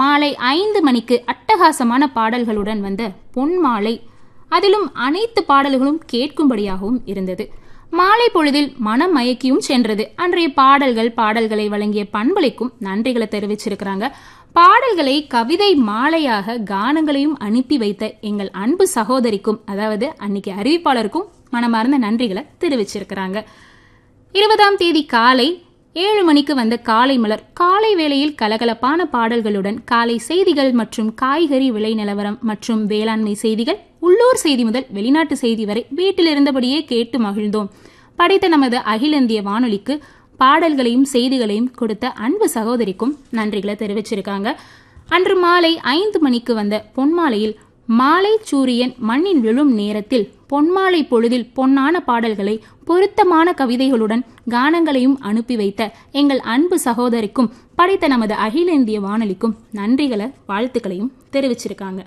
மாலை ஐந்து மணிக்கு அட்டகாசமான பாடல்களுடன் வந்த பொன்மாலை அதிலும் அனைத்து பாடல்களும் கேட்கும்படியாகவும் இருந்தது மாலை பொழுதில் மனம் மயக்கியும் சென்றது அன்றைய பாடல்கள் பாடல்களை வழங்கிய பண்பலைக்கும் நன்றிகளை தெரிவிச்சிருக்கிறாங்க பாடல்களை கவிதை மாலையாக கானங்களையும் அனுப்பி வைத்த எங்கள் அன்பு சகோதரிக்கும் அதாவது அன்னைக்கு அறிவிப்பாளருக்கும் மனமார்ந்த நன்றிகளை தெரிவிச்சிருக்கிறாங்க இருபதாம் தேதி காலை ஏழு மணிக்கு வந்த காலை மலர் காலை வேளையில் கலகலப்பான பாடல்களுடன் காலை செய்திகள் மற்றும் காய்கறி விலை நிலவரம் மற்றும் வேளாண்மை செய்திகள் உள்ளூர் செய்தி முதல் வெளிநாட்டு செய்தி வரை வீட்டில் இருந்தபடியே கேட்டு மகிழ்ந்தோம் படைத்த நமது அகில இந்திய வானொலிக்கு பாடல்களையும் செய்திகளையும் கொடுத்த அன்பு சகோதரிக்கும் நன்றிகளை தெரிவிச்சிருக்காங்க அன்று மாலை ஐந்து மணிக்கு வந்த பொன்மாலையில் மாலை சூரியன் மண்ணின் விழும் நேரத்தில் பொன்மாலை பொழுதில் பொன்னான பாடல்களை பொருத்தமான கவிதைகளுடன் கானங்களையும் அனுப்பி வைத்த எங்கள் அன்பு சகோதரிக்கும் படைத்த நமது அகில இந்திய வானொலிக்கும் நன்றிகளை வாழ்த்துக்களையும் தெரிவிச்சிருக்காங்க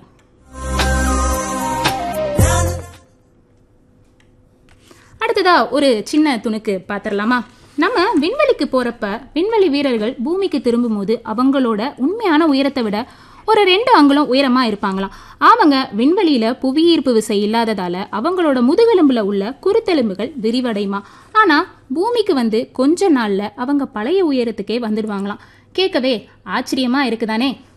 அடுத்ததா ஒரு சின்ன துணுக்கு பார்த்துடலாமா நம்ம விண்வெளிக்கு போறப்ப விண்வெளி வீரர்கள் பூமிக்கு திரும்பும்போது அவங்களோட உண்மையான உயரத்தை விட ஒரு ரெண்டு அங்குலம் உயரமா இருப்பாங்களாம் அவங்க விண்வெளியில புவியீர்ப்பு விசை இல்லாததால அவங்களோட முதுகெலும்புல உள்ள குருத்தெலும்புகள் விரிவடையுமா ஆனா பூமிக்கு வந்து கொஞ்ச நாள்ல அவங்க பழைய உயரத்துக்கே வந்துடுவாங்களாம் கேட்கவே ஆச்சரியமா இருக்குதானே